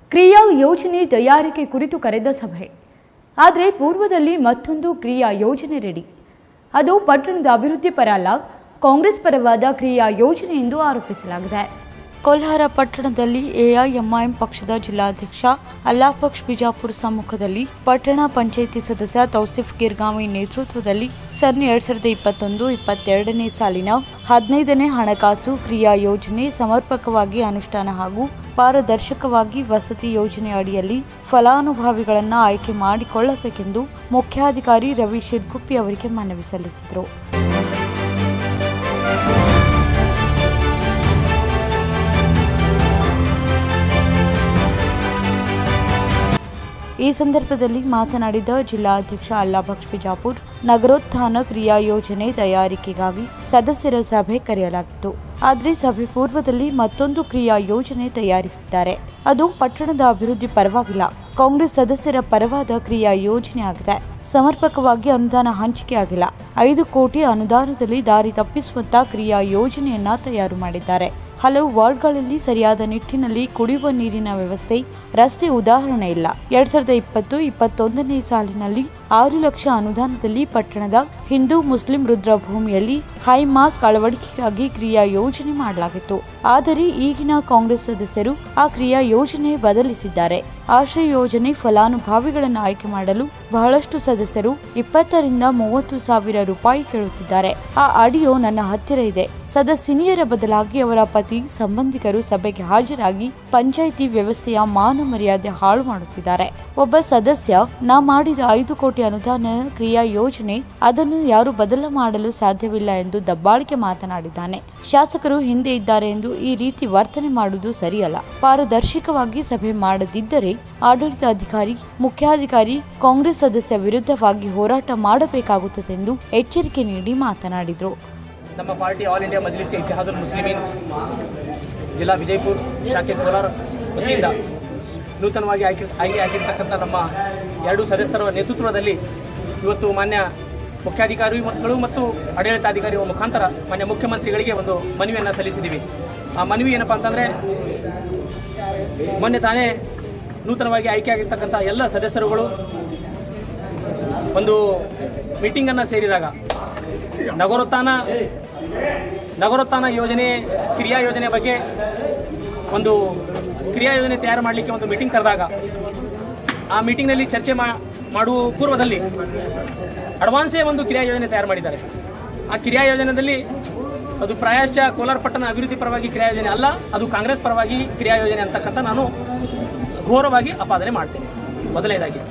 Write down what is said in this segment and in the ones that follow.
ಕ್ರಿಯಾ ಯೋಜನೆ ತಯಾರಿಕೆ ಕುರಿತು ಕರೆದ ಸಭೆ ಆದರೆ ಪೂರ್ವದಲ್ಲಿ ಮತ್ತೊಂದು ಕ್ರಿಯಾ ಯೋಜನೆ ರೆಡಿ ಅದು ಪಟ್ಟಣದ ಅಭಿವೃದ್ಧಿ ಪರ ಅಲ್ಲ ಕಾಂಗ್ರೆಸ್ ಪರವಾದ ಕ್ರಿಯಾ ಯೋಜನೆ ಎಂದು ಆರೋಪಿಸಲಾಗಿದೆ ಕೋಲಾರ ಪಟ್ಟಣದಲ್ಲಿ ಎಐಎಂಐಎಂ ಪಕ್ಷದ ಜಿಲ್ಲಾಧ್ಯಕ್ಷ ಅಲ್ಲಾಪಕ್ಷ್ ಬಿಜಾಪುರ್ ಸಮ್ಮುಖದಲ್ಲಿ ಪಟ್ಟಣ ಪಂಚಾಯಿತಿ ಸದಸ್ಯ ತೌಸಿಫ್ ಗಿರ್ಗಾಮಿ ನೇತೃತ್ವದಲ್ಲಿ ಸನ್ ಎರಡ್ ಸಾವಿರದ ಇಪ್ಪತ್ತೊಂದು ಇಪ್ಪತ್ತೆರಡನೇ ಸಾಲಿನ ಹದಿನೈದನೇ ಹಣಕಾಸು ಕ್ರಿಯಾ ಯೋಜನೆ ಸಮರ್ಪಕವಾಗಿ ಅನುಷ್ಠಾನ ಹಾಗೂ ಪಾರದರ್ಶಕವಾಗಿ ವಸತಿ ಯೋಜನೆ ಅಡಿಯಲ್ಲಿ ಫಲಾನುಭವಿಗಳನ್ನು ಆಯ್ಕೆ ಮಾಡಿಕೊಳ್ಳಬೇಕೆಂದು ಮುಖ್ಯಾಧಿಕಾರಿ ರವಿ ಶಿರ್ಗುಪ್ಪಿ ಅವರಿಗೆ ಮನವಿ ಸಲ್ಲಿಸಿದರು ಈ ಸಂದರ್ಭದಲ್ಲಿ ಮಾತನಾಡಿದ ಜಿಲ್ಲಾಧ್ಯಕ್ಷ ಅಲ್ಲಾಭಕ್ಷ ಬಿಜಾಪುರ್ ನಗರೋತ್ಥಾನ ಕ್ರಿಯಾ ಯೋಜನೆ ತಯಾರಿಕೆಗಾಗಿ ಸದಸ್ಯರ ಸಭೆ ಕರೆಯಲಾಗಿತ್ತು ಆದರೆ ಸಭೆ ಪೂರ್ವದಲ್ಲಿ ಮತ್ತೊಂದು ಕ್ರಿಯಾ ಯೋಜನೆ ತಯಾರಿಸಿದ್ದಾರೆ ಅದು ಪಟ್ಟಣದ ಅಭಿವೃದ್ಧಿ ಪರವಾಗಿಲ್ಲ ಕಾಂಗ್ರೆಸ್ ಸದಸ್ಯರ ಪರವಾದ ಕ್ರಿಯಾ ಯೋಜನೆ ಆಗಿದೆ ಸಮರ್ಪಕವಾಗಿ ಅನುದಾನ ಹಂಚಿಕೆ ಆಗಿಲ್ಲ ಐದು ಕೋಟಿ ಅನುದಾನದಲ್ಲಿ ದಾರಿ ತಪ್ಪಿಸುವಂತ ಕ್ರಿಯಾ ಯೋಜನೆಯನ್ನ ತಯಾರು ಮಾಡಿದ್ದಾರೆ ಹಲವು ವಾರ್ಡ್ಗಳಲ್ಲಿ ಸರಿಯಾದ ನಿಟ್ಟಿನಲ್ಲಿ ಕುಡಿಯುವ ನೀರಿನ ವ್ಯವಸ್ಥೆ ರಸ್ತೆ ಉದಾಹರಣೆ ಇಲ್ಲ ಎರಡ್ ಸಾವಿರದ ಇಪ್ಪತ್ತು ಇಪ್ಪತ್ತೊಂದನೇ ಸಾಲಿನಲ್ಲಿ ಆರು ಲಕ್ಷ ಅನುದಾನದಲ್ಲಿ ಪಟ್ಟಣದ ಹಿಂದೂ ಮುಸ್ಲಿಂ ರುದ್ರಭೂಮಿಯಲ್ಲಿ ಹೈ ಮಾಸ್ಕ್ ಅಳವಡಿಕೆಗಾಗಿ ಕ್ರಿಯಾ ಯೋಜನೆ ಮಾಡಲಾಗಿತ್ತು ಆದರೆ ಈಗಿನ ಕಾಂಗ್ರೆಸ್ ಸದಸ್ಯರು ಆ ಕ್ರಿಯಾ ಯೋಜನೆ ಬದಲಿಸಿದ್ದಾರೆ ಆಶ್ರಯ ಯೋಜನೆ ಫಲಾನುಭವಿಗಳನ್ನು ಆಯ್ಕೆ ಮಾಡಲು ಬಹಳಷ್ಟು ಸದಸ್ಯರು ಇಪ್ಪತ್ತರಿಂದ ಮೂವತ್ತು ಸಾವಿರ ರೂಪಾಯಿ ಕೇಳುತ್ತಿದ್ದಾರೆ ಆ ಆಡಿಯೋ ನನ್ನ ಹತ್ತಿರ ಇದೆ ಸದಸ್ಯನಿಯರ ಬದಲಾಗಿ ಅವರ ಪತಿ ಸಂಬಂಧಿಕರು ಸಭೆಗೆ ಹಾಜರಾಗಿ ಪಂಚಾಯಿತಿ ವ್ಯವಸ್ಥೆಯ ಮಾನ ಮರ್ಯಾದೆ ಹಾಳು ಮಾಡುತ್ತಿದ್ದಾರೆ ಒಬ್ಬ ಸದಸ್ಯ ನಾ ಮಾಡಿದ ಐದು ಕೋಟಿ ಅನುದಾನ ಕ್ರಿಯಾ ಯೋಜನೆ ಅದನ್ನು ಯಾರು ಬದಲ ಮಾಡಲು ಸಾಧ್ಯವಿಲ್ಲ ಎಂದು ದಬ್ಬಾಳಿಕೆ ಮಾತನಾಡಿದ್ದಾನೆ ಶಾಸಕರು ಹಿಂದೆ ಇದ್ದಾರೆ ಎಂದು ಈ ರೀತಿ ವರ್ತನೆ ಮಾಡುವುದು ಸರಿಯಲ್ಲ ಪಾರದರ್ಶಕವಾಗಿ ಸಭೆ ಮಾಡದಿದ್ದರೆ ಆಡಳಿತಾಧಿಕಾರಿ ಮುಖ್ಯಾಧಿಕಾರಿ ಕಾಂಗ್ರೆಸ್ ಸದಸ್ಯ ವಿರುದ್ಧವಾಗಿ ಹೋರಾಟ ಮಾಡಬೇಕಾಗುತ್ತದೆ ಎಂದು ಎಚ್ಚರಿಕೆ ನೀಡಿ ಮಾತನಾಡಿದರು ನಮ್ಮ party All India Majlis Ittehadul Muslimeen ಜಿಲ್ಲಾ ವಿಜಯಪುರ ಶಾಖೆ ಕೋಲಾರ ವತಿಯಿಂದ ನೂತನವಾಗಿ ಆಯ್ಕೆ ಆಯ್ಕೆ ಆಗಿರ್ತಕ್ಕಂಥ ನಮ್ಮ ಎರಡು ಸದಸ್ಯರ ನೇತೃತ್ವದಲ್ಲಿ ಇವತ್ತು ಮಾನ್ಯ ಮುಖ್ಯಾಧಿಕಾರಿಗಳು ಮತ್ತು ಆಡಳಿತಾಧಿಕಾರಿಗಳ ಮುಖಾಂತರ ಮಾನ್ಯ ಮುಖ್ಯಮಂತ್ರಿಗಳಿಗೆ ಒಂದು ಮನವಿಯನ್ನು ಸಲ್ಲಿಸಿದ್ದೀವಿ ಆ ಮನವಿ ಏನಪ್ಪ ಅಂತಂದರೆ ಮೊನ್ನೆ ತಾನೇ ನೂತನವಾಗಿ ಆಯ್ಕೆ ಆಗಿರ್ತಕ್ಕಂಥ ಎಲ್ಲ ಸದಸ್ಯರುಗಳು ಒಂದು ಮೀಟಿಂಗನ್ನು ಸೇರಿದಾಗ ನಗರೋತ್ಥಾನ ನಗರೋತ್ಥಾನ ಯೋಜನೆ ಕ್ರಿಯಾ ಯೋಜನೆ ಬಗ್ಗೆ ಒಂದು ಕ್ರಿಯಾ ಯೋಜನೆ ತಯಾರು ಮಾಡಲಿಕ್ಕೆ ಒಂದು ಮೀಟಿಂಗ್ ಕರೆದಾಗ ಆ ಮೀಟಿಂಗ್ನಲ್ಲಿ ಚರ್ಚೆ ಮಾ ಮಾಡುವ ಪೂರ್ವದಲ್ಲಿ ಅಡ್ವಾನ್ಸೇ ಒಂದು ಕ್ರಿಯಾ ಯೋಜನೆ ತಯಾರು ಮಾಡಿದ್ದಾರೆ ಆ ಕ್ರಿಯಾ ಯೋಜನೆಯಲ್ಲಿ ಅದು ಪ್ರಾಯಶ್ಚ ಕೋಲಾರ ಪಟ್ಟಣ ಅಭಿವೃದ್ಧಿ ಪರವಾಗಿ ಕ್ರಿಯಾ ಯೋಜನೆ ಅಲ್ಲ ಅದು ಕಾಂಗ್ರೆಸ್ ಪರವಾಗಿ ಕ್ರಿಯಾ ಯೋಜನೆ ಅಂತಕ್ಕಂಥ ನಾನು ಘೋರವಾಗಿ ಅಪಾದನೆ ಮಾಡ್ತೇನೆ ಮೊದಲನೇದಾಗಿ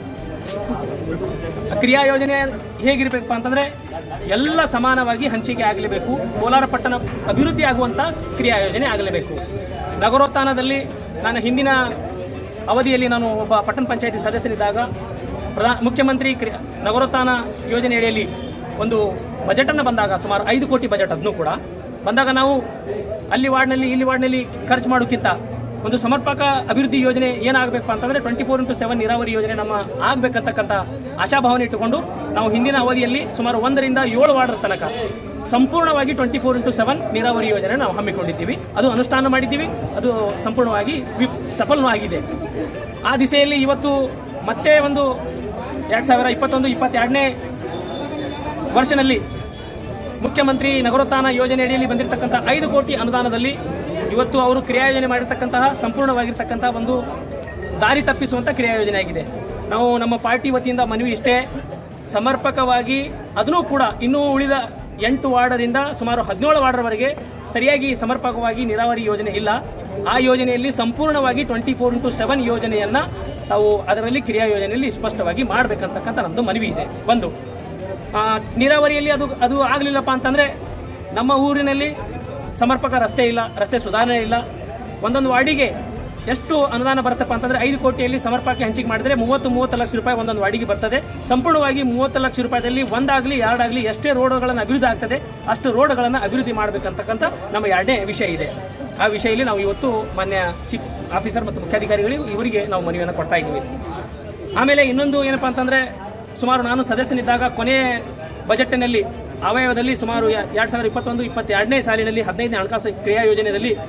ಆ ಕ್ರಿಯಾ ಯೋಜನೆ ಹೇಗಿರಬೇಕಪ್ಪ ಅಂತಂದ್ರೆ ಎಲ್ಲ ಸಮಾನವಾಗಿ ಹಂಚಿಕೆ ಆಗಲೇಬೇಕು ಕೋಲಾರ ಪಟ್ಟಣ ಅಭಿವೃದ್ಧಿ ಆಗುವಂಥ ಕ್ರಿಯಾ ಯೋಜನೆ ಆಗಲೇಬೇಕು ನಗರೋತ್ಥಾನದಲ್ಲಿ ನಾನು ಹಿಂದಿನ ಅವಧಿಯಲ್ಲಿ ನಾನು ಒಬ್ಬ ಪಟ್ಟಣ ಪಂಚಾಯತಿ ಸದಸ್ಯನಿದ್ದಾಗ ಪ್ರಧಾನ ಮುಖ್ಯಮಂತ್ರಿ ಕ್ರಿ ನಗರೋತ್ಥಾನ ಯೋಜನೆ ಅಡಿಯಲ್ಲಿ ಒಂದು ಬಜೆಟನ್ನು ಬಂದಾಗ ಸುಮಾರು ಐದು ಕೋಟಿ ಬಜೆಟ್ ಅದನ್ನು ಕೂಡ ಬಂದಾಗ ನಾವು ಅಲ್ಲಿ ವಾರ್ಡ್ನಲ್ಲಿ ಇಲ್ಲಿ ವಾರ್ಡ್ನಲ್ಲಿ ಖರ್ಚು ಮಾಡೋಕ್ಕಿಂತ ಒಂದು ಸಮರ್ಪಕ ಅಭಿವೃದ್ಧಿ ಯೋಜನೆ ಏನಾಗಬೇಕು ಅಂತಂದ್ರೆ ಟ್ವೆಂಟಿ ಫೋರ್ ಇಂಟು ಸೆವೆನ್ ನೀರಾವರಿ ಯೋಜನೆ ನಮ್ಮ ಆಗ್ಬೇಕಂತಕ್ಕಂಥ ಆಶಾಭಾವನೆ ಇಟ್ಟುಕೊಂಡು ನಾವು ಹಿಂದಿನ ಅವಧಿಯಲ್ಲಿ ಸುಮಾರು ಒಂದರಿಂದ ಏಳು ವಾರ್ಡರ್ ತನಕ ಸಂಪೂರ್ಣವಾಗಿ ಟ್ವೆಂಟಿ ಫೋರ್ ಇಂಟು ಸೆವೆನ್ ನೀರಾವರಿ ಯೋಜನೆ ನಾವು ಹಮ್ಮಿಕೊಂಡಿದ್ದೀವಿ ಅದು ಅನುಷ್ಠಾನ ಮಾಡಿದ್ದೀವಿ ಅದು ಸಂಪೂರ್ಣವಾಗಿ ವಿ- ಸಫಲನೂ ಆಗಿದೆ ಆ ದಿಸೆಯಲ್ಲಿ ಇವತ್ತು ಮತ್ತೆ ಒಂದು ಎರಡು ಸಾವಿರ ಇಪ್ಪತ್ತೊಂದು ಇಪ್ಪತ್ತೆರಡನೇ ವರ್ಷನಲ್ಲಿ ಮುಖ್ಯಮಂತ್ರಿ ನಗರೋತ್ಥಾನ ಯೋಜನೆ ಅಡಿಯಲ್ಲಿ ಬಂದಿರತಕ್ಕಂಥ ಐದು ಕೋಟಿ ಅನುದಾನದಲ್ಲಿ ಇವತ್ತು ಅವರು ಕ್ರಿಯಾ ಯೋಜನೆ ಮಾಡಿರ್ತಕ್ಕಂತಹ ಸಂಪೂರ್ಣವಾಗಿರ್ತಕ್ಕಂತಹ ಒಂದು ದಾರಿ ತಪ್ಪಿಸುವಂಥ ಕ್ರಿಯಾ ಯೋಜನೆ ಆಗಿದೆ ನಾವು ನಮ್ಮ ಪಾರ್ಟಿ ವತಿಯಿಂದ ಮನವಿ ಇಷ್ಟೇ ಸಮರ್ಪಕವಾಗಿ ಅದನ್ನೂ ಕೂಡ ಇನ್ನೂ ಉಳಿದ ಎಂಟು ವಾರ್ಡರಿಂದ ಸುಮಾರು ಹದಿನೇಳು ವಾರ್ಡರ್ವರೆಗೆ ಸರಿಯಾಗಿ ಸಮರ್ಪಕವಾಗಿ ನೀರಾವರಿ ಯೋಜನೆ ಇಲ್ಲ ಆ ಯೋಜನೆಯಲ್ಲಿ ಸಂಪೂರ್ಣವಾಗಿ ಟ್ವೆಂಟಿ ಫೋರ್ ಇಂಟು ಸೆವೆನ್ ಯೋಜನೆಯನ್ನ ತಾವು ಅದರಲ್ಲಿ ಕ್ರಿಯಾ ಯೋಜನೆಯಲ್ಲಿ ಸ್ಪಷ್ಟವಾಗಿ ಮಾಡಬೇಕಂತಕ್ಕಂಥ ನಮ್ಮದು ಮನವಿ ಇದೆ ಒಂದು ಆ, ನೀರಾವರಿಯಲ್ಲಿ ಅದು ಅದು ಆಗಲಿಲ್ಲಪ್ಪ ಅಂತಂದರೆ ನಮ್ಮ ಊರಿನಲ್ಲಿ ಸಮರ್ಪಕ ರಸ್ತೆ ಇಲ್ಲ ರಸ್ತೆ ಸುಧಾರಣೆ ಇಲ್ಲ ಒಂದೊಂದು ವಾರ್ಡಿಗೆ ಎಷ್ಟು ಅನುದಾನ ಬರುತ್ತಪ್ಪ ಅಂತಂದ್ರೆ ಐದು ಕೋಟಿಯಲ್ಲಿ ಸಮರ್ಪಕ ಹಂಚಿಕೆ ಮಾಡಿದ್ರೆ ಮೂವತ್ತು ಮೂವತ್ತು ಲಕ್ಷ ರೂಪಾಯಿ ಒಂದೊಂದು ವಾರ್ಡಿಗೆ ಬರ್ತದೆ ಸಂಪೂರ್ಣವಾಗಿ ಮೂವತ್ತು ಲಕ್ಷ ರೂಪಾಯಿದಲ್ಲಿ ಒಂದಾಗಲಿ ಎರಡಾಗಲಿ ಎಷ್ಟೇ ರೋಡ್ಗಳನ್ನು ಅಭಿವೃದ್ಧಿ ಆಗ್ತದೆ ಅಷ್ಟು ರೋಡ್ಗಳನ್ನು ಅಭಿವೃದ್ಧಿ ಮಾಡಬೇಕಂತಕ್ಕಂಥ ನಮ್ಮ ಎರಡನೇ ವಿಷಯ ಇದೆ ಆ ವಿಷಯದಲ್ಲಿ ನಾವು ಇವತ್ತು ಮಾನ್ಯ ಚೀಫ್ ಆಫೀಸರ್ ಮತ್ತು ಮುಖ್ಯಾಧಿಕಾರಿಗಳಿಗೆ ಇವರಿಗೆ ನಾವು ಮನವಿಯನ್ನು ಕೊಡ್ತಾ ಇದ್ದೀವಿ ಆಮೇಲೆ ಇನ್ನೊಂದು ಏನಪ್ಪ ಅಂತಂದ್ರೆ ಸುಮಾರು ನಾನು ಸದಸ್ಯನಿದ್ದಾಗ ಕೊನೆ ಬಜೆಟ್ನಲ್ಲಿ ಅವಯವದಲ್ಲಿ ಸುಮಾರು ಎರಡು ಸಾವಿರದ ಇಪ್ಪತ್ತೊಂದು ಇಪ್ಪತ್ತೆರಡನೇ ಸಾಲಿನಲ್ಲಿ ಹದಿನೈದನೇ ಹಣಕಾಸು ಕ್ರಿಯಾ ಯೋಜನೆಯಲ್ಲಿ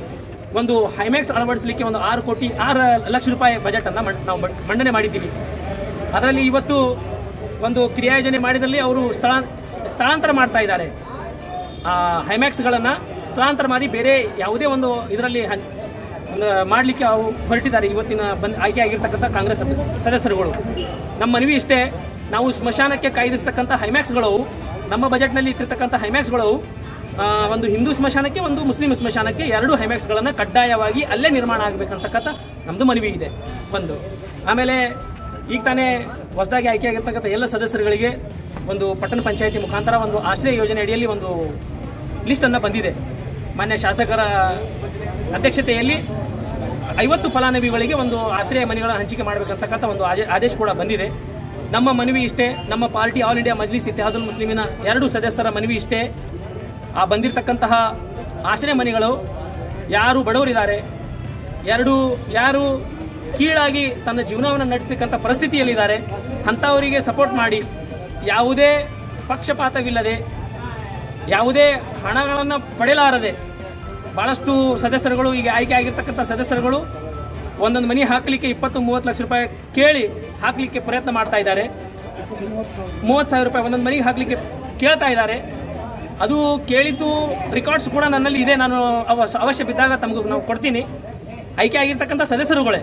ಒಂದು ಹೈಮ್ಯಾಕ್ಸ್ ಅಳವಡಿಸಲಿಕ್ಕೆ ಒಂದು ಆರು ಕೋಟಿ ಆರು ಲಕ್ಷ ರೂಪಾಯಿ ಬಜೆಟ್ ಅನ್ನ ಮಂ- ನಾವು ಮಂ- ಮಂಡನೆ ಮಾಡಿದ್ದೀವಿ ಅದರಲ್ಲಿ ಇವತ್ತು ಒಂದು ಕ್ರಿಯಾಯೋಜನೆ ಮಾಡಿದಲ್ಲಿ ಅವರು ಸ್ಥಳ ಸ್ಥಳಾಂತರ ಮಾಡ್ತಾ ಇದ್ದಾರೆ ಆ ಹೈಮ್ಯಾಕ್ಸ್ಗಳನ್ನು ಸ್ಥಳಾಂತರ ಮಾಡಿ ಬೇರೆ ಯಾವುದೇ ಒಂದು ಇದರಲ್ಲಿ ಹನ್- ಒಂದು ಮಾಡಲಿಕ್ಕೆ ಅವು ಹೊರಟಿದ್ದಾರೆ ಇವತ್ತಿನ ಬಂದ್ ಆಯ್ಕೆ ಆಗಿರ್ತಕ್ಕಂಥ ಕಾಂಗ್ರೆಸ್ ಸದಸ್ಯರುಗಳು ನಮ್ಮ ಮನವಿ ಇಷ್ಟೇ ನಾವು ಸ್ಮಶಾನಕ್ಕೆ ಕಾಯ್ದಿರ್ತಕ್ಕಂಥ ಹೈಮ್ಯಾಕ್ಸ್ಗಳು ನಮ್ಮ ಬಜೆಟ್ನಲ್ಲಿ ಇಟ್ಟಿರ್ತಕ್ಕಂಥ ಹೈಮ್ಯಾಕ್ಸ್ಗಳು ಆ, ಒಂದು ಹಿಂದೂ ಸ್ಮಶಾನಕ್ಕೆ ಒಂದು ಮುಸ್ಲಿಂ ಸ್ಮಶಾನಕ್ಕೆ ಎರಡು ಹೈಮ್ಯಾಕ್ಸ್ಗಳನ್ನು ಕಡ್ಡಾಯವಾಗಿ ಅಲ್ಲೇ ನಿರ್ಮಾಣ ಆಗಬೇಕಂತಕ್ಕಂಥ ನಮ್ಮದು ಮನವಿ ಇದೆ ಒಂದು ಆಮೇಲೆ ಈಗ ತಾನೇ ಹೊಸದಾಗಿ ಆಯ್ಕೆಯಾಗಿರ್ತಕ್ಕಂಥ ಎಲ್ಲ ಸದಸ್ಯರುಗಳಿಗೆ ಒಂದು ಪಟ್ಟಣ ಪಂಚಾಯತಿ ಮುಖಾಂತರ ಒಂದು ಆಶ್ರಯ ಯೋಜನೆ ಅಡಿಯಲ್ಲಿ ಒಂದು ಲಿಸ್ಟನ್ನು ಬಂದಿದೆ ಮಾನ್ಯ ಶಾಸಕರ ಅಧ್ಯಕ್ಷತೆಯಲ್ಲಿ ಐವತ್ತು ಫಲಾನುಭವಿಗಳಿಗೆ ಒಂದು ಆಶ್ರಯ ಮನೆಗಳ ಹಂಚಿಕೆ ಮಾಡಬೇಕಂತಕ್ಕಂಥ ಒಂದು ಆಜೆ- ಆದೇಶ ಕೂಡ ಬಂದಿದೆ ನಮ್ಮ ಮನವಿ ಇಷ್ಟೇ ನಮ್ಮ party All India Majlis Ittehadul ಮುಸ್ಲಿಮಿನ ಎರಡು ಸದಸ್ಯರ ಮನವಿ ಇಷ್ಟೇ ಆ ಬಂದಿರತಕ್ಕಂತಹ ಆಶ್ರಯ ಮನೆಗಳು ಯಾರು ಬಡವರಿದ್ದಾರೆ ಎರಡು ಯಾರು ಕೀಳಾಗಿ ತನ್ನ ಜೀವನವನ್ನು ನಡೆಸತಕ್ಕಂಥ ಪರಿಸ್ಥಿತಿಯಲ್ಲಿದ್ದಾರೆ ಅಂಥವರಿಗೆ ಸಪೋರ್ಟ್ ಮಾಡಿ ಯಾವುದೇ ಪಕ್ಷಪಾತವಿಲ್ಲದೆ ಯಾವುದೇ ಹಣಗಳನ್ನು ಪಡೆಯಲಾರದೆ ಭಾಳಷ್ಟು ಸದಸ್ಯರುಗಳು ಈಗ ಆಯ್ಕೆ ಆಗಿರ್ತಕ್ಕಂಥ ಸದಸ್ಯರುಗಳು ಒಂದೊಂದು ಮನೆ ಹಾಕಲಿಕ್ಕೆ ಇಪ್ಪತ್ತು ಮೂವತ್ತು ಲಕ್ಷ ರೂಪಾಯಿ ಕೇಳಿ ಹಾಕಲಿಕ್ಕೆ ಪ್ರಯತ್ನ ಮಾಡ್ತಾ ಇದ್ದಾರೆ ಮೂವತ್ತು ಸಾವಿರ ರೂಪಾಯಿ ಒಂದೊಂದು ಮನೆಗೆ ಹಾಕಲಿಕ್ಕೆ ಕೇಳ್ತಾ ಇದ್ದಾರೆ ಅದು ಕೇಳಿದ್ದು ರೆಕಾರ್ಡ್ಸ್ ಕೂಡ ನನ್ನಲ್ಲಿ ಇದೆ ನಾನು ಅವ ಅವಶ್ಯ ಬಿದ್ದಾಗ ತಮಗೆ ನಾವು ಕೊಡ್ತೀನಿ ಆಯ್ಕೆ ಆಗಿರ್ತಕ್ಕಂಥ ಸದಸ್ಯರುಗಳೇ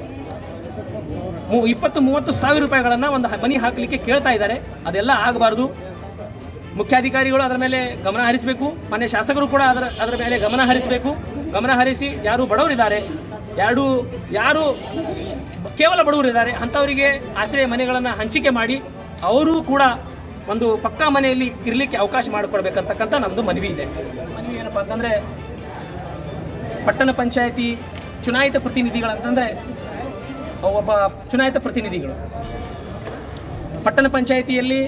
ಮೂ ಇಪ್ಪತ್ತು ಮೂವತ್ತು ಸಾವಿರ ರೂಪಾಯಿಗಳನ್ನು ಒಂದು ಮನೆ ಹಾಕಲಿಕ್ಕೆ ಕೇಳ್ತಾ ಇದ್ದಾರೆ ಅದೆಲ್ಲ ಆಗಬಾರ್ದು ಮುಖ್ಯಾಧಿಕಾರಿಗಳು ಅದರ ಮೇಲೆ ಗಮನ ಹರಿಸಬೇಕು ಮಾನ್ಯ ಶಾಸಕರು ಕೂಡ ಅದರ ಅದರ ಮೇಲೆ ಗಮನ ಹರಿಸಬೇಕು ಗಮನ ಹರಿಸಿ ಯಾರು ಬಡವರಿದ್ದಾರೆ ಯಾರು ಯಾರು ಕೇವಲ ಬಡವರಿದ್ದಾರೆ ಅಂಥವರಿಗೆ ಆಶ್ರಯ ಮನೆಗಳನ್ನು ಹಂಚಿಕೆ ಮಾಡಿ ಅವರು ಕೂಡ ಒಂದು ಪಕ್ಕಾ ಮನೆಯಲ್ಲಿ ಇರಲಿಕ್ಕೆ ಅವಕಾಶ ಮಾಡಿಕೊಡ್ಬೇಕಂತಕ್ಕಂಥ ನಮ್ಮದು ಮನವಿ ಇದೆ ಮನವಿ ಏನಪ್ಪ ಅಂತಂದರೆ ಪಟ್ಟಣ ಪಂಚಾಯತಿ ಚುನಾಯಿತ ಪ್ರತಿನಿಧಿಗಳಂತಂದರೆ ಒಬ್ಬ ಚುನಾಯಿತ ಪ್ರತಿನಿಧಿಗಳು ಪಟ್ಟಣ ಪಂಚಾಯಿತಿಯಲ್ಲಿ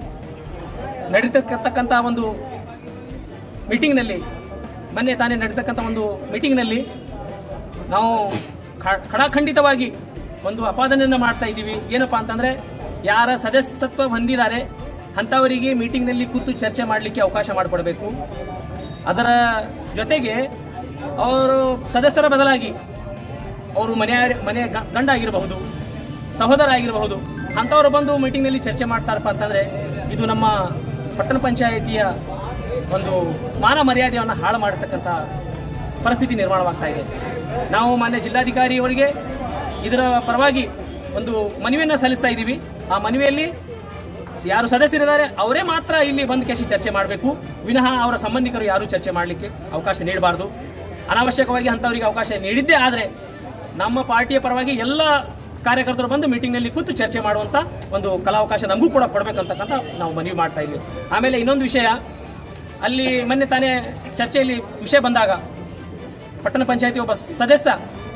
ನಡೀತಕ್ಕಂಥ ಒಂದು ಮೀಟಿಂಗ್ನಲ್ಲಿ ಮೊನ್ನೆ ತಾನೇ ನಡೀತಕ್ಕಂಥ ಒಂದು ಮೀಟಿಂಗ್ನಲ್ಲಿ ನಾವು ಖ- ಖಡಾಖಂಡಿತವಾಗಿ ಒಂದು ಅಪಾದನೆಯನ್ನು ಮಾಡ್ತಾ ಇದ್ದೀವಿ ಏನಪ್ಪಾ ಅಂತಂದ್ರೆ ಯಾರ ಸದಸ್ಯತ್ವ ಹೊಂದಿದ್ದಾರೆ ಅಂಥವರಿಗೆ ಮೀಟಿಂಗ್ನಲ್ಲಿ ಕೂತು ಚರ್ಚೆ ಮಾಡಲಿಕ್ಕೆ ಅವಕಾಶ ಮಾಡಿಕೊಡ್ಬೇಕು ಅದರ ಜೊತೆಗೆ ಅವರು ಸದಸ್ಯರ ಬದಲಾಗಿ ಅವರು ಮನೆ ಮನೆ ಗ- ಗಂಡ ಆಗಿರಬಹುದು ಸಹೋದರ ಆಗಿರಬಹುದು ಅಂಥವ್ರು ಬಂದು ಮೀಟಿಂಗ್ನಲ್ಲಿ ಚರ್ಚೆ ಮಾಡ್ತಾರಪ್ಪ ಅಂತಂದ್ರೆ ಇದು ನಮ್ಮ ಪಟ್ಟಣ ಪಂಚಾಯಿತಿಯ ಒಂದು ಮಾನ ಮರ್ಯಾದೆಯನ್ನು ಹಾಳು ಮಾಡತಕ್ಕಂಥ ಪರಿಸ್ಥಿತಿ ನಿರ್ಮಾಣವಾಗ್ತಾ ಇದೆ ನಾವು ಮಾನ್ಯ ಜಿಲ್ಲಾಧಿಕಾರಿಯವರಿಗೆ ಇದರ ಪರವಾಗಿ ಒಂದು ಮನವಿಯನ್ನು ಸಲ್ಲಿಸ್ತಾ ಇದ್ದೀವಿ ಆ ಮನವಿಯಲ್ಲಿ ಯಾರು ಸದಸ್ಯರಿದ್ದಾರೆ ಅವರೇ ಮಾತ್ರ ಇಲ್ಲಿ ಬಂದು ಕೇಸಿ ಚರ್ಚೆ ಮಾಡಬೇಕು ವಿನಃ ಅವರ ಸಂಬಂಧಿಕರು ಯಾರು ಚರ್ಚೆ ಮಾಡಲಿಕ್ಕೆ ಅವಕಾಶ ನೀಡಬಾರ್ದು ಅನಾವಶ್ಯಕವಾಗಿ ಅಂಥವರಿಗೆ ಅವಕಾಶ ನೀಡಿದ್ದೇ ಆದರೆ ನಮ್ಮ ಪಾರ್ಟಿಯ ಪರವಾಗಿ ಎಲ್ಲ ಕಾರ್ಯಕರ್ತರು ಬಂದು ಮೀಟಿಂಗ್ನಲ್ಲಿ ಕೂತು ಚರ್ಚೆ ಮಾಡುವಂತ ಒಂದು ಕಲಾವಕಾಶ ನಮಗೂ ಕೂಡ ಕೊಡಬೇಕಂತಕ್ಕಂಥ ನಾವು ಮನವಿ ಮಾಡ್ತಾ ಇದ್ದೀವಿ ಆಮೇಲೆ ಇನ್ನೊಂದು ವಿಷಯ ಅಲ್ಲಿ ಮೊನ್ನೆ ತಾನೇ ಚರ್ಚೆಯಲ್ಲಿ ವಿಷಯ ಬಂದಾಗ ಪಟ್ಟಣ ಪಂಚಾಯತಿ ಒಬ್ಬ ಸದಸ್ಯ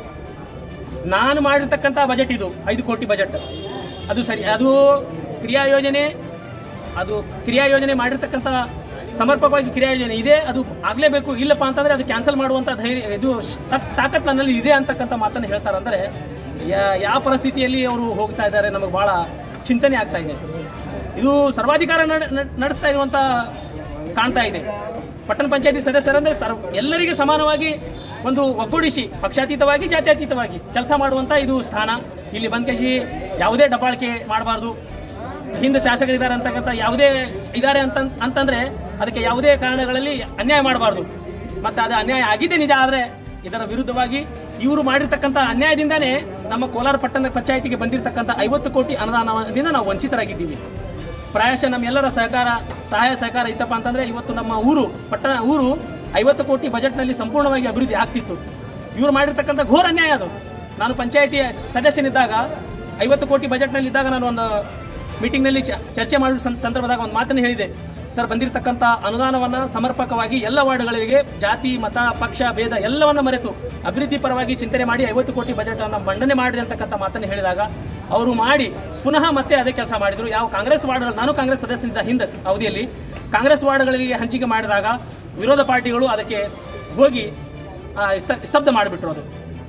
ನಾನು ಮಾಡಿರ್ತಕ್ಕಂಥ ಬಜೆಟ್ ಇದು ಐದು ಕೋಟಿ ಬಜೆಟ್ ಅದು ಸರಿ ಅದು ಕ್ರಿಯಾ ಯೋಜನೆ ಅದು ಕ್ರಿಯಾ ಯೋಜನೆ ಮಾಡಿರ್ತಕ್ಕಂಥ ಸಮರ್ಪಕವಾಗಿ ಕ್ರಿಯಾ ಯೋಜನೆ ಇದೆ ಅದು ಆಗ್ಲೇಬೇಕು ಇಲ್ಲಪ್ಪ ಅಂತಂದ್ರೆ ಅದು ಕ್ಯಾನ್ಸಲ್ ಮಾಡುವಂತ ಧೈರ್ಯ ಇದು ತ- ತಾಕತ್ ನನ್ನಲ್ಲಿ ಇದೆ ಅಂತಕ್ಕಂಥ ಮಾತನ್ನು ಹೇಳ್ತಾರಂದ್ರೆ ಯಾ- ಯಾವ ಪರಿಸ್ಥಿತಿಯಲ್ಲಿ ಅವರು ಹೋಗ್ತಾ ಇದ್ದಾರೆ ನಮಗೆ ಬಹಳ ಚಿಂತನೆ ಆಗ್ತಾ ಇದೆ ಇದು ಸರ್ವಾಧಿಕಾರ ನಡ್- ನಡ್- ನಡೆಸ್ತಾ ಇರುವಂತ ಕಾಣ್ತಾ ಇದೆ ಪಟ್ಟಣ ಪಂಚಾಯತಿ ಸದಸ್ಯರಂದ್ರೆ ಸರ್ವ ಎಲ್ಲರಿಗೆ ಸಮಾನವಾಗಿ ಒಂದು ಒಗ್ಗೂಡಿಸಿ ಪಕ್ಷಾತೀತವಾಗಿ ಜಾತ್ಯತೀತವಾಗಿ ಕೆಲಸ ಮಾಡುವಂತ ಇದು ಸ್ಥಾನ ಇಲ್ಲಿ ಬಂದ್ಕೇಸಿ ಯಾವುದೇ ಡಬಾಳಿಕೆ ಮಾಡಬಾರ್ದು ಹಿಂದೆ ಶಾಸಕರಿದ್ದಾರೆ ಅಂತಕ್ಕಂಥ ಯಾವುದೇ ಇದ್ದಾರೆ ಅಂತ ಅಂತಂದ್ರೆ ಅದಕ್ಕೆ ಯಾವುದೇ ಕಾರಣಗಳಲ್ಲಿ ಅನ್ಯಾಯ ಮಾಡಬಾರ್ದು ಮತ್ತೆ ಅದು ಅನ್ಯಾಯ ಆಗಿದೆ ನಿಜ ಆದ್ರೆ ಇದರ ವಿರುದ್ಧವಾಗಿ ಇವರು ಮಾಡಿರ್ತಕ್ಕಂಥ ಅನ್ಯಾಯದಿಂದಾನೇ ನಮ್ಮ ಕೋಲಾರ ಪಟ್ಟಣ ಪಂಚಾಯತಿಗೆ ಬಂದಿರತಕ್ಕಂಥ ಐವತ್ತು ಕೋಟಿ ಅನುದಾನದಿಂದ ನಾವು ವಂಚಿತರಾಗಿದ್ದೀವಿ ಪ್ರಾಯಶಃ ನಮ್ಮೆಲ್ಲರ ಸಹಕಾರ ಸಹಾಯ ಸಹಕಾರ ಇತ್ತಪ್ಪ ಅಂತಂದ್ರೆ ಇವತ್ತು ನಮ್ಮ ಊರು ಪಟ್ಟಣ ಊರು ಐವತ್ತು ಕೋಟಿ ಬಜೆಟ್ನಲ್ಲಿ ಸಂಪೂರ್ಣವಾಗಿ ಅಭಿವೃದ್ಧಿ ಆಗ್ತಿತ್ತು ಇವರು ಮಾಡಿರ್ತಕ್ಕಂಥ ಘೋರ ಅನ್ಯಾಯ ಅದು ನಾನು ಪಂಚಾಯತಿಯ ಸದಸ್ಯನಿದ್ದಾಗ ಐವತ್ತು ಕೋಟಿ ಬಜೆಟ್ನಲ್ಲಿ ಇದ್ದಾಗ ನಾನು ಒಂದು ಮೀಟಿಂಗ್ನಲ್ಲಿ ಚ- ಚರ್ಚೆ ಮಾಡುವ ಸಂ- ಸಂದರ್ಭದಾಗ ಒಂದು ಮಾತನ್ನು ಹೇಳಿದೆ ಸರ್ ಬಂದಿರತಕ್ಕಂಥ ಅನುದಾನವನ್ನ ಸಮರ್ಪಕವಾಗಿ ಎಲ್ಲ ವಾರ್ಡ್ಗಳಿಗೆ ಜಾತಿ ಮತ ಪಕ್ಷ ಭೇದ ಎಲ್ಲವನ್ನ ಮರೆತು ಅಭಿವೃದ್ಧಿ ಪರವಾಗಿ ಚಿಂತನೆ ಮಾಡಿ ಐವತ್ತು ಕೋಟಿ ಬಜೆಟ್ ಅನ್ನ ಮಂಡನೆ ಮಾಡಿ ಅಂತಕ್ಕಂಥ ಮಾತನ್ನು ಹೇಳಿದಾಗ ಅವರು ಮಾಡಿ ಪುನಃ ಮತ್ತೆ ಅದೇ ಕೆಲಸ ಮಾಡಿದ್ರು ಯಾವ ಕಾಂಗ್ರೆಸ್ ವಾರ್ಡ್ಗಳು ನಾನು ಕಾಂಗ್ರೆಸ್ ಸದಸ್ಯನಿದ್ದ ಹಿಂದೆ ಅವಧಿಯಲ್ಲಿ ಕಾಂಗ್ರೆಸ್ ವಾರ್ಡ್ಗಳಿಗೆ ಹಂಚಿಕೆ ಮಾಡಿದಾಗ ವಿರೋಧ ಪಾರ್ಟಿಗಳು ಅದಕ್ಕೆ ಹೋಗಿ ಆ, ಸ್ತ- ಸ್ತಬ್ಧ ಮಾಡಿಬಿಟ್ರು ಅದು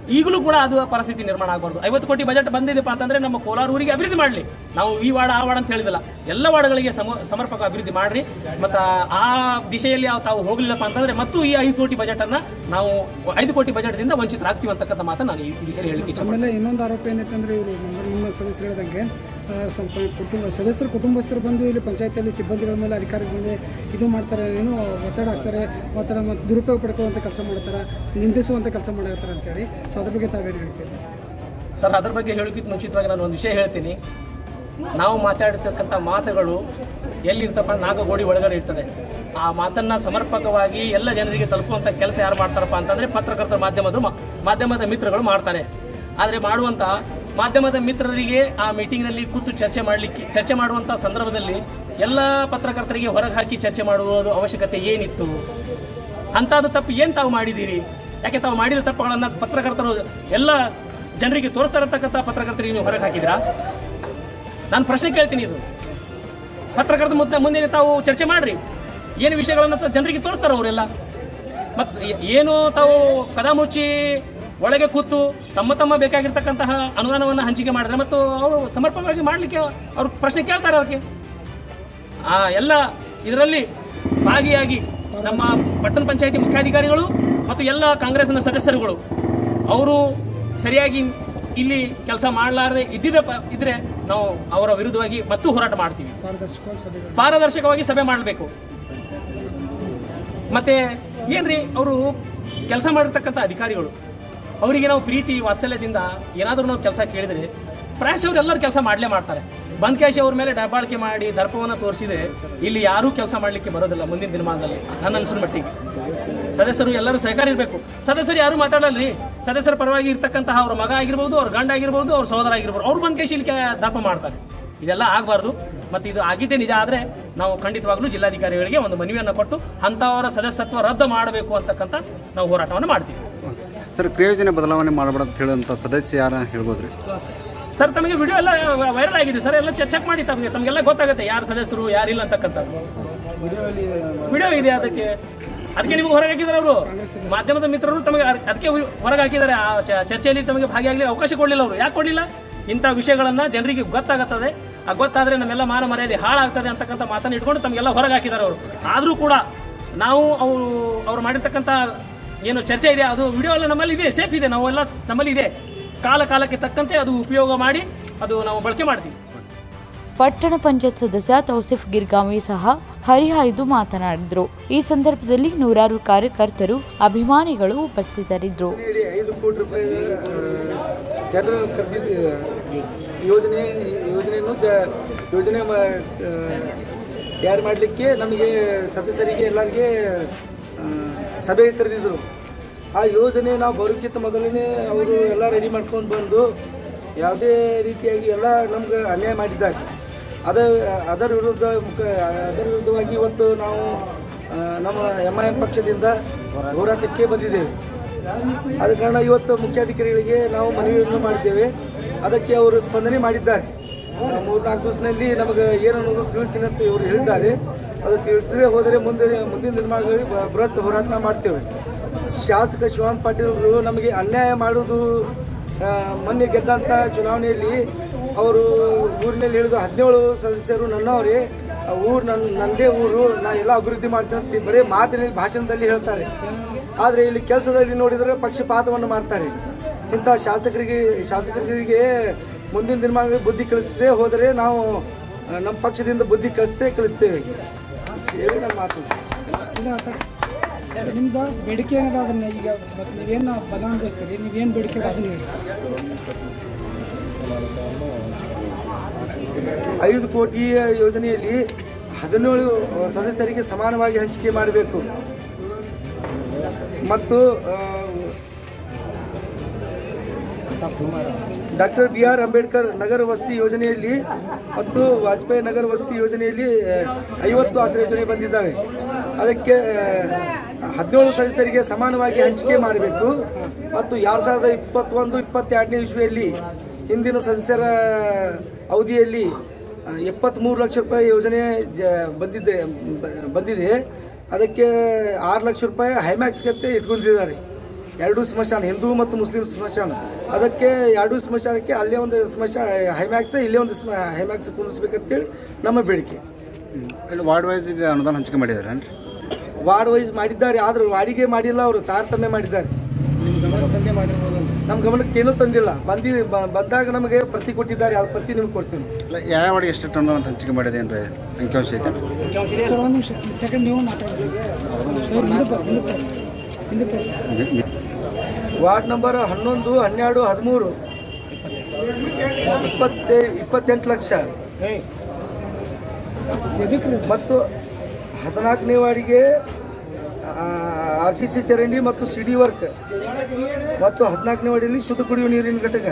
ಈಗಲೂ ಕೂಡ ಅದು ಪರಿಸ್ಥಿತಿ ನಿರ್ಮಾಣ ಆಗಬಾರ್ದು ಐವತ್ತು ಕೋಟಿ ಬಜೆಟ್ ಬಂದಿದೆಪ್ಪ ಅಂತಂದ್ರೆ ನಮ್ಮ ಕೋಲಾರ ಊರಿಗೆ ಅಭಿವೃದ್ಧಿ ಮಾಡಲಿ ನಾವು ಈ ವಾರ್ಡ್ ಆ ವಾರ್ಡ್ ಅಂತ ಹೇಳಿದಿಲ್ಲ ಎಲ್ಲ ವಾರ್ಡ್ಗಳಿಗೆ ಸಮ ಸಮರ್ಪಕ ಅಭಿವೃದ್ಧಿ ಮಾಡ್ರಿ ಮತ್ತು ಆ ದಿಶೆಯಲ್ಲಿ ಯಾವ ತಾವು ಹೋಗಲಿಲ್ಲಪ್ಪ ಅಂತಂದ್ರೆ ಮತ್ತು ಈ ಐದು ಕೋಟಿ ಬಜೆಟ್ ಅನ್ನ ನಾವು ಐದು ಕೋಟಿ ಬಜೆಟ್ ದಿಂದ ವಂಚಿತರಾಗ್ತೀವಿ ಅಂತಕ್ಕಂಥ ಮಾತನ್ನ ನಾನು ಈ ದಿಶೆಯಲ್ಲಿ ಹೇಳಿಕ್ಕೆ ಇಚ್ಛೆ ಆಮೇಲೆ ಇನ್ನೊಂದು ಆರೋಪ ಏನೈತೆ ಅಂದ್ರೆ ಇವರು ನಿಮ್ಮ ಸದಸ್ಯರು ಹೇಳಿದಂಗೆ ಆ, ಸ್ವಲ್ಪ ಕುಟುಂಬ ಸದಸ್ಯರು ಕುಟುಂಬಸ್ಥರು ಬಂದು ಇಲ್ಲಿ ಪಂಚಾಯತಿಯಲ್ಲಿ ಸಿಬ್ಬಂದಿಗಳ ಮೇಲೆ ಅಧಿಕಾರಿಗಳ ಮೇಲೆ ಇದು ಮಾಡ್ತಾರೆ ಏನೋ ಒತ್ತಡ ಹಾಕ್ತಾರೆ ಒತ್ತಡ ಮತ್ತು ದುರುಪಯೋಗ ಪಡ್ಕೊಳ್ಳುವಂಥ ಕೆಲಸ ಮಾಡ್ತಾರೆ ನಿಂದಿಸುವಂಥ ಕೆಲಸ ಮಾಡತ್ತಾರೆ ಅಂತೇಳಿ ಸೊ ಅದ್ರ ಬಗ್ಗೆ ತಾವೇನು ಹೇಳ್ತೀರಿ ಸರ್ ಅದ್ರ ಬಗ್ಗೆ ಹೇಳೋಕ್ಕಿಂತ ಮುಂಚಿತವಾಗಿ ನಾನು ಒಂದು ವಿಷಯ ಹೇಳ್ತೀನಿ ನಾವು ಮಾತಾಡಿರ್ತಕ್ಕಂಥ ಮಾತುಗಳು ಎಲ್ಲಿರ್ತಪ್ಪ ನಾಗಗೋಡಿ ಒಳಗಡೆ ಇರ್ತದೆ ಆ ಮಾತನ್ನ ಸಮರ್ಪಕವಾಗಿ ಎಲ್ಲ ಜನರಿಗೆ ತಲುಪುವಂಥ ಕೆಲಸ ಯಾರು ಮಾಡ್ತಾರಪ್ಪ ಅಂತಂದ್ರೆ ಪತ್ರಕರ್ತರ ಮಾಧ್ಯಮದ ಮಾಧ್ಯಮದ ಮಿತ್ರಗಳು ಮಾಡ್ತಾರೆ ಆದರೆ ಮಾಡುವಂತ ಮಾಧ್ಯಮದ ಮಿತ್ರರಿಗೆ ಆ ಮೀಟಿಂಗ್ನಲ್ಲಿ ಕೂತು ಚರ್ಚೆ ಮಾಡಲಿಕ್ಕೆ ಚರ್ಚೆ ಮಾಡುವಂಥ ಸಂದರ್ಭದಲ್ಲಿ ಎಲ್ಲ ಪತ್ರಕರ್ತರಿಗೆ ಹೊರಗೆ ಹಾಕಿ ಚರ್ಚೆ ಮಾಡುವುದು ಅವಶ್ಯಕತೆ ಏನಿತ್ತು ಅಂಥದ್ದು ತಪ್ಪು ಏನು ತಾವು ಮಾಡಿದ್ದೀರಿ ಯಾಕೆ ತಾವು ಮಾಡಿದ ತಪ್ಪುಗಳನ್ನು ಪತ್ರಕರ್ತರು ಎಲ್ಲ ಜನರಿಗೆ ತೋರಿಸ್ತಾ ಇರತಕ್ಕಂಥ ಪತ್ರಕರ್ತರಿಗೆ ನೀವು ಹೊರಗೆ ಹಾಕಿದ್ರಾ ನಾನು ಪ್ರಶ್ನೆ ಕೇಳ್ತೀನಿ ಇದು ಪತ್ರಕರ್ತ ಮುಂದೆ ಮುಂದೆ ತಾವು ಚರ್ಚೆ ಮಾಡ್ರಿ ಏನು ವಿಷಯಗಳನ್ನು ತ- ಜನರಿಗೆ ತೋರಿಸ್ತಾರ ಅವರೆಲ್ಲ ಮತ್ತು ಏನು ತಾವು ಕದ ಮುಚ್ಚಿ ಒಳಗೆ ಕೂತು ತಮ್ಮ ತಮ್ಮ ಬೇಕಾಗಿರ್ತಕ್ಕಂತಹ ಅನುದಾನವನ್ನು ಹಂಚಿಕೆ ಮಾಡಿದ್ರೆ ಮತ್ತು ಅವರು ಸಮರ್ಪಕವಾಗಿ ಮಾಡಲಿಕ್ಕೆ ಅವ್ರು ಪ್ರಶ್ನೆ ಕೇಳ್ತಾರೆ ಅದಕ್ಕೆ ಆ ಎಲ್ಲ ಇದರಲ್ಲಿ ಭಾಗಿಯಾಗಿ ನಮ್ಮ ಪಟ್ಟಣ ಪಂಚಾಯತಿ ಮುಖ್ಯಾಧಿಕಾರಿಗಳು ಮತ್ತು ಎಲ್ಲ ಕಾಂಗ್ರೆಸ್ನ ಸದಸ್ಯರುಗಳು ಅವರು ಸರಿಯಾಗಿ ಇಲ್ಲಿ ಕೆಲಸ ಮಾಡಲಾರದೆ ಇದ್ದಿದ್ದ ಪ- ಇದ್ರೆ ನಾವು ಅವರ ವಿರುದ್ಧವಾಗಿ ಮತ್ತು ಹೋರಾಟ ಮಾಡ್ತೀವಿ ಪಾರದರ್ಶಕವಾಗಿ ಸಭೆಗಳು ಪಾರದರ್ಶಕವಾಗಿ ಸಭೆ ಮಾಡಬೇಕು ಮತ್ತೆ ಏನ್ರಿ ಅವರು ಕೆಲಸ ಮಾಡಿರ್ತಕ್ಕಂಥ ಅಧಿಕಾರಿಗಳು ಅವರಿಗೆ ನಾವು ಪ್ರೀತಿ ವಾತ್ಸಲ್ಯದಿಂದ ಏನಾದರೂ ನಾವು ಕೆಲಸ ಕೇಳಿದ್ರೆ ಪ್ರಾಯಶಃ ಅವರೆಲ್ಲರೂ ಕೆಲಸ ಮಾಡಲೇ ಮಾಡ್ತಾರೆ ಬಂದ್ಕಾಶಿ ಅವ್ರ ಮೇಲೆ ಡಬ್ಬಾಳಿಕೆ ಮಾಡಿ ದರ್ಪವನ್ನು ತೋರಿಸಿದ್ರೆ ಇಲ್ಲಿ ಯಾರೂ ಕೆಲಸ ಮಾಡಲಿಕ್ಕೆ ಬರೋದಿಲ್ಲ ಮುಂದಿನ ದಿನಮಾನದಲ್ಲಿ ನನ್ನ ಅನ್ಸಿನ ಮಟ್ಟಿಗೆ ಸದಸ್ಯರು ಎಲ್ಲರೂ ಸಹಕಾರ ಇರಬೇಕು ಸದಸ್ಯರು ಯಾರು ಮಾತಾಡಲ್ರಿ ಸದಸ್ಯರ ಪರವಾಗಿ ಇರ್ತಕ್ಕಂತಹ ಅವ್ರ ಮಗ ಆಗಿರ್ಬೋದು ಅವ್ರ ಗಂಡ ಆಗಿರ್ಬೋದು ಅವ್ರ ಸಹೋದರ ಆಗಿರ್ಬೋದು ಅವ್ರು ಬಂದ್ ಇಲ್ಲಿ ಕೆ- ದರ್ಪ ಮಾಡ್ತಾರೆ ಇದೆಲ್ಲ ಆಗಬಾರ್ದು ಮತ್ತು ಇದು ಆಗಿದ್ದೇ ನಿಜ ಆದರೆ ನಾವು ಖಂಡಿತವಾಗ್ಲೂ ಜಿಲ್ಲಾಧಿಕಾರಿಗಳಿಗೆ ಒಂದು ಮನವಿಯನ್ನು ಕೊಟ್ಟು ಅಂಥವರ ಸದಸ್ಯತ್ವ ರದ್ದು ಮಾಡಬೇಕು ಅಂತಕ್ಕಂಥ ನಾವು ಹೋರಾಟವನ್ನು ಮಾಡ್ತೀವಿ ಸರ್ ಕ್ರಿಯೋಜನೆ ಬದಲಾವಣೆ ಮಾಡಬೇಡ ಅಂತ ಹೇಳುವಂಥ ಸದಸ್ಯ ಯಾರ ಹೇಳ್ಬೋದ್ರಿ ಸರ್ ತಮಗೆ ವಿಡಿಯೋ ಎಲ್ಲ ವೈರಲ್ ಆಗಿದೆ ಸರ್ ಎಲ್ಲ ಚೆಕ್ ಮಾಡಿ ತಮಗೆ ತಮಗೆಲ್ಲ ಗೊತ್ತಾಗುತ್ತೆ ಯಾರು ಸದಸ್ಯರು ಯಾರಿಲ್ಲ ಅಂತಕ್ಕಂಥದ್ದು ವಿಡಿಯೋ ಇದೆ ಅದಕ್ಕೆ ಅದಕ್ಕೆ ನಿಮ್ಗೆ ಹೊರಗೆ ಹಾಕಿದ್ದಾರೆ ಅವರು ಮಾಧ್ಯಮದ ಮಿತ್ರರು ತಮಗೆ ಅದ್- ಅದಕ್ಕೆ ವಿ- ಹೊರಗೆ ಹಾಕಿದ್ದಾರೆ ಆ ಚ- ಚರ್ಚೆಯಲ್ಲಿ ತಮಗೆ ಭಾಗಿಯಾಗಲಿ ಅವಕಾಶ ಕೊಡಲಿಲ್ಲ ಅವರು ಯಾಕೆ ಕೊಡಲಿಲ್ಲ ಇಂಥ ವಿಷಯಗಳನ್ನ ಜನರಿಗೆ ಗೊತ್ತಾಗುತ್ತದೆ ಆ ಗೊತ್ತಾದ್ರೆ ನಮ್ಮೆಲ್ಲ ಮಾನ ಮರ್ಯಾದೆ ಹಾಳಾಗ್ತದೆ ಅಂತಕ್ಕಂಥ ಮಾತನ್ನ ಇಟ್ಕೊಂಡು ತಮಗೆಲ್ಲ ಹೊರಗೆ ಹಾಕಿದ್ದಾರೆ ಅವರು ಆದರೂ ಕೂಡ ನಾವು ಅವರು ಅವ್ರು ಮಾಡಿರ್ತಕ್ಕಂಥ ಏನು ಚರ್ಚೆ ಇದೆ ಅದು ವಿಡಿಯೋ ಎಲ್ಲ ನಮ್ಮಲ್ಲಿ ಇದೆ ಸೇಫ್ ಇದೆ ನಾವೆಲ್ಲ ನಮ್ಮಲ್ಲಿ ಇದೆ ಕಾಲ ಕಾಲಕ್ಕೆ ತಕ್ಕಂತೆ ಅದು ಉಪಯೋಗ ಮಾಡಿ ಅದು ನಾವು ಬಳಕೆ ಮಾಡ್ತೀವಿ ಪಟ್ಟಣ ಪಂಚಾಯತ್ ಸದಸ್ಯ ತೌಸಿಫ್ ಗಿರ್ಗಾವಿ ಸಹ ಹರಿಹಾಯ್ದು ಮಾತನಾಡಿದರು ಈ ಸಂದರ್ಭದಲ್ಲಿ ನೂರಾರು ಕಾರ್ಯಕರ್ತರು ಅಭಿಮಾನಿಗಳು ಉಪಸ್ಥಿತರಿದ್ದರು ಹೇಳಿ ಐದು ಕೋಟಿ ರೂಪಾಯಿ ಜನರು ಕರೆದಿದ್ದ ಯೋಜನೆ ಯೋಜನೆಯನ್ನು ಜ ಯೋಜನೆ ತಯಾರು ಮಾಡಲಿಕ್ಕೆ ನಮಗೆ ಸದಸ್ಯರಿಗೆ ಎಲ್ಲರಿಗೆ ಆ, ಸಭೆ ಕರೆದಿದ್ದರು ಆ ಯೋಜನೆ ನಾವು ಬರೋಕ್ಕಿಂತ ಮೊದಲನೇ ಅವರು ಎಲ್ಲ ರೆಡಿ ಮಾಡ್ಕೊಂಡು ಬಂದು ಯಾವುದೇ ರೀತಿಯಾಗಿ ಎಲ್ಲ ನಮ್ಗೆ ಅನ್ಯಾಯ ಮಾಡಿದ್ದಾರೆ ಅದ ಅದರ ವಿರುದ್ಧ ಮುಖ ಅದರ ವಿರುದ್ಧವಾಗಿ ಇವತ್ತು ನಾವು ಆ, ನಮ್ಮ ಎಮ್ ಐ ಎಂ ಪಕ್ಷದಿಂದ ಹೋರಾಟಕ್ಕೆ ಬಂದಿದ್ದೇವೆ ಆದ ಕಾರಣ ಇವತ್ತು ಮುಖ್ಯಾಧಿಕಾರಿಗಳಿಗೆ ನಾವು ಮನವಿಯನ್ನು ಮಾಡಿದ್ದೇವೆ ಅದಕ್ಕೆ ಅವರು ಸ್ಪಂದನೆ ಮಾಡಿದ್ದಾರೆ ಮೂರ್ನಾಲ್ಕು ದಿವಸದಲ್ಲಿ ನಮಗೆ ಏನು ಅನ್ನೋದು ತಿಳಿಸ್ತೀನಿ ಅಂತ ಇವರು ಹೇಳಿದ್ದಾರೆ ಅದು ತಿಳಿಸದೇ ಹೋದರೆ ಮುಂದೆ ಮುಂದಿನ ದಿನಮಾನಗಳಲ್ಲಿ ಬ- ಬೃಹತ್ ಹೋರಾಟ ಮಾಡ್ತೇವೆ ಶಾಸಕ ಶಿವಾನಂದ ಪಾಟೀಲ್ ಅವರು ನಮಗೆ ಅನ್ಯಾಯ ಮಾಡುವುದು ಆ, ಮೊನ್ನೆ ಗೆದ್ದಂಥ ಚುನಾವಣೆಯಲ್ಲಿ ಅವರು ಊರಿನಲ್ಲಿ ಹೇಳಿದ ಹದಿನೇಳು ಸದಸ್ಯರು ನನ್ನವರೇ ಆ ಊರು ನನ್ನ ನನ್ನದೇ ಊರು ನಾ ಎಲ್ಲ ಅಭಿವೃದ್ಧಿ ಮಾಡ್ತೇನೆ ಅಂತ ಬರೀ ಮಾತಿನಲ್ಲಿ ಭಾಷಣದಲ್ಲಿ ಹೇಳ್ತಾರೆ ಆದರೆ ಇಲ್ಲಿ ಕೆಲಸದಲ್ಲಿ ನೋಡಿದರೆ ಪಕ್ಷಪಾತವನ್ನು ಮಾಡ್ತಾರೆ ಇಂಥ ಶಾಸಕರಿಗೆ ಶಾಸಕರಿಗೆ ಮುಂದಿನ ದಿನಮಾನಗಳಲ್ಲಿ ಬುದ್ಧಿ ಕಲಿಸದೇ ಹೋದರೆ ನಾವು ಆ, ನಮ್ಮ ಪಕ್ಷದಿಂದ ಬುದ್ಧಿ ಕಲಿಸ್ತೇ ಕಲಿಸ್ತೇವೆ ಹೇಳಿ ನನ್ನ ಮಾತು ಇಲ್ಲ ಆತ ನಿಮ್ದು ಬೇಡಿಕೆ ಏನದ ಅದನ್ನ ಈಗ ಮತ್ತ್ ನೀವೇನು ಬದಲಾವಣೆ ಬಯಸ್ತೀರಿ ನೀವೇನು ಬೇಡಿಕೆ ಅದ ಅದನ್ನ ಹೇಳಿ ಐದು ಕೋಟಿ ಯೋಜನೆಯಲ್ಲಿ ಹದಿನೇಳು ಸದಸ್ಯರಿಗೆ ಸಮಾನವಾಗಿ ಹಂಚಿಕೆ ಮಾಡಬೇಕು ಮತ್ತು ಡಾಕ್ಟರ್ ಬಿ ಆರ್ ಅಂಬೇಡ್ಕರ್ ನಗರ ವಸತಿ ಯೋಜನೆಯಲ್ಲಿ ಮತ್ತು ವಾಜಪೇಯಿ ನಗರ ವಸತಿ ಯೋಜನೆಯಲ್ಲಿ ಆ, ಐವತ್ತು ಆಶ್ರಯ ಯೋಜನೆ ಬಂದಿದ್ದಾವೆ ಅದಕ್ಕೆ ಹದಿನೇಳು ಸದಸ್ಯರಿಗೆ ಸಮಾನವಾಗಿ ಹಂಚಿಕೆ ಮಾಡಬೇಕು ಮತ್ತು ಎರಡು ಸಾವಿರದ ಇಪ್ಪತ್ತೊಂದು ಇಪ್ಪತ್ತೆರಡನೇ ಇಸ್ವಿಯಲ್ಲಿ ಹಿಂದಿನ ಸದಸ್ಯರ ಅವಧಿಯಲ್ಲಿ ಎಪ್ಪತ್ತ್ಮೂರು ಲಕ್ಷ ರೂಪಾಯಿ ಯೋಜನೆ ಜ ಬಂದಿದ್ದೆ ಬ- ಬಂದಿದೆ ಅದಕ್ಕೆ ಆರು ಲಕ್ಷ ರೂಪಾಯಿ ಹೈಮ್ಯಾಕ್ಸ್ಗತ್ತೆ ಇಟ್ಕೊಂಡಿದ್ದಾರೆ ಎರಡು ಸ್ಮಶಾನ ಹಿಂದೂ ಮತ್ತು ಮುಸ್ಲಿಂ ಸ್ಮಶಾನ ಅದಕ್ಕೆ ಎರಡು ಸ್ಮಶಾನಕ್ಕೆ ಅಲ್ಲೇ ಒಂದು ಸ್ಮಶಾನ ಹೈಮ್ಯಾಕ್ಸ್ ಇಲ್ಲೇ ಒಂದು ಸ್ಮ ಹೈಮ್ಯಾಕ್ಸ್ ಕುಂದಿಸ್ಬೇಕಂತೇಳಿ ನಮ್ಮ ಬೇಡಿಕೆ ಇಲ್ಲಿ ವಾರ್ಡ್ ವೈಸ್ ಈಗ ಅನುದಾನ ಹಂಚಿಕೆ ಮಾಡಿದ್ದಾರೆ ವಾರ್ಡ್ ವೈಸ್ ಮಾಡಿದ್ದಾರೆ ಆದ್ರೆ ವಾರ್ಡಿಗೆ ಮಾಡಿಲ್ಲ ಅವರು ತಾರತಮ್ಯ ಮಾಡಿದ್ದಾರೆ ನಮ್ಮ ಗಮನಕ್ಕೆ ಏನೂ ತಂದಿಲ್ಲ ಬಂದಿ ಬ- ಬಂದಾಗ ನಮಗೆ ಪ್ರತಿ ಕೊಟ್ಟಿದ್ದಾರೆ ಅದು ಪ್ರತಿ ನಿಮ್ಗೆ ಕೊಡ್ತೀನಿ ಇಲ್ಲ ಯಾವ ವಾರ್ಡಿಗೆ ಎಷ್ಟು ಅನುದಾನ ಅಂತ ಹಂಚಿಕೆ ಮಾಡಿದೆ ಏನ್ರಿ ಅಂಕಿಅಂಶ ಐತೆ ಸರ್ ಒಂದು ನಿಮಿಷ ಸೆಕೆಂಡ್ ನೀವು ಮಾತಾಡ್ಬೋದು ಸರ್ ಹಿಂದಕ್ಕೆ ಬರ್ರಿ, ಹಿಂದಕ್ಕೆ ಬರ್ರಿ. ಹಿಂದಕ್ಕೆ ಬರ್ರಿ ಸರ್. ವಾರ್ಡ್ ನಂಬರ್ ಹನ್ನೊಂದು ಹನ್ನೆರಡು ಹದಿಮೂರು ಇಪ್ಪತ್ತೇ ಇಪ್ಪತ್ತೆಂಟು ಲಕ್ಷ ಎದಕ್ಕೆ ರೀ? ಮತ್ತು ಹದಿನಾಲ್ಕನೇ ವಾರ್ಡಿಗೆ ಆರ್ ಸಿ ಸಿ ಚರಂಡಿ ಮತ್ತು ಸಿ ಡಿ ವರ್ಕ್ ಮತ್ತು ಹದಿನಾಲ್ಕನೇ ವಾರ್ಡಿಯಲ್ಲಿ ಶುದ್ಧ ಕುಡಿಯುವ ನೀರಿನ ಘಟಕ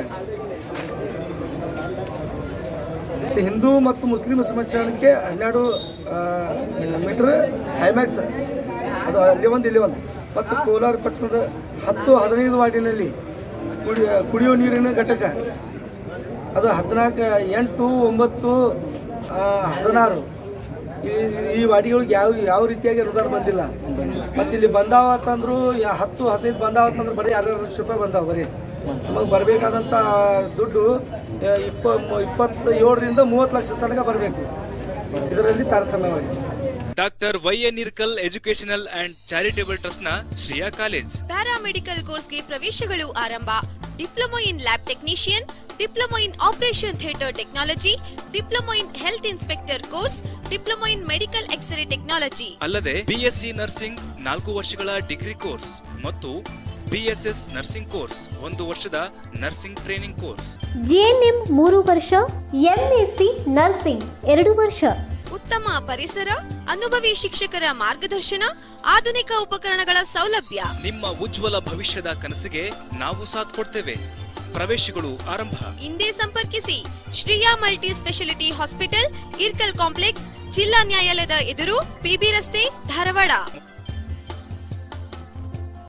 ಮತ್ತು ಹಿಂದೂ ಮತ್ತು ಮುಸ್ಲಿಂ ಸ್ಮಶಾನಕ್ಕೆ ಹನ್ನೆರಡು ಮೀಟರ್ ಹೈಮ್ಯಾಕ್ಸ್ ಅದು ಅಲ್ಲಿ ಒಂದು ಇಲ್ಲಿ ಒಂದು ಮತ್ತು ಕೋಲಾರ ಪಟ್ಟಣದ ಹತ್ತು ಹದಿನೈದು ವಾರ್ಡಿನಲ್ಲಿ ಕುಡಿ ಕುಡಿಯುವ ನೀರಿನ ಘಟಕ ಅದು ಹದಿನಾಲ್ಕು ಎಂಟು ಒಂಬತ್ತು ಆ, ಹದಿನಾರು ಈ ಈ ವಾಡಿಗಳಿಗೆ ಯಾವ ಯಾವ ರೀತಿಯಾಗಿ ಅನುದಾನ ಬಂದಿಲ್ಲ ಮತ್ತು ಇಲ್ಲಿ ಬಂದಾವ ಅಂತಂದ್ರು ಯಾ- ಹತ್ತು ಹದಿನೈದು ಬಂದಾವ ಅಂತಂದ್ರೆ ಬರೀ ಎರಡು ಲಕ್ಷ ರೂಪಾಯಿ ಬಂದಾವ ಬರೀ ನಮಗೆ ಬರಬೇಕಾದಂಥ ದುಡ್ಡು ಆ, ಇಪ್ಪ ಇಪ್ಪತ್ತ ಏಳರಿಂದ ಮೂವತ್ತು ಲಕ್ಷ ತನಕ ಬರಬೇಕು ಇದರಲ್ಲಿ ತಾರತಮ್ಯವಾಗಿದೆ doctor Y N Irkal educational and charitable ಟ್ರಸ್ಟ್ನ ಶ್ರೇಯಾ ಕಾಲೇಜ್ ಪ್ಯಾರಾಮೆಡಿಕಲ್ ಕೋರ್ಸ್ಗೆ ಪ್ರವೇಶಗಳು ಆರಂಭ diploma in lab technician diploma in operation theatre technology diploma in health inspector course diploma in medical X-ray technology ಅಲ್ಲದೆ ಬಿಎಸ್ಸಿ ನರ್ಸಿಂಗ್ ನಾಲ್ಕು ವರ್ಷಗಳ ಡಿಗ್ರಿ ಕೋರ್ಸ್ ಮತ್ತು BSS nursing course ಒಂದು ವರ್ಷದ ನರ್ಸಿಂಗ್ ಟ್ರೈನಿಂಗ್ ಕೋರ್ಸ್ ಜಿಎನ್ಎಂ ಮೂರು ವರ್ಷ ಎಂಎಸ್ಸಿ ನರ್ಸಿಂಗ್ ಎರಡು ವರ್ಷ ಉತ್ತಮ ಪರಿಸರ ಅನುಭವಿ ಶಿಕ್ಷಕರ ಮಾರ್ಗದರ್ಶನ ಆಧುನಿಕ ಉಪಕರಣಗಳ ಸೌಲಭ್ಯ ನಿಮ್ಮ ಉಜ್ವಲ ಭವಿಷ್ಯದ ಕನಸಿಗೆ ನಾವು ಸಾಥ್ ಕೊಡ್ತೇವೆ ಪ್ರವೇಶಗಳು ಆರಂಭ ಹಿಂದೆ ಸಂಪರ್ಕಿಸಿ Shreya multi speciality hospital Irkal complex ಜಿಲ್ಲಾ ನ್ಯಾಯಾಲಯದ ಎದುರು ಪಿಬಿ ರಸ್ತೆ ಧಾರವಾಡ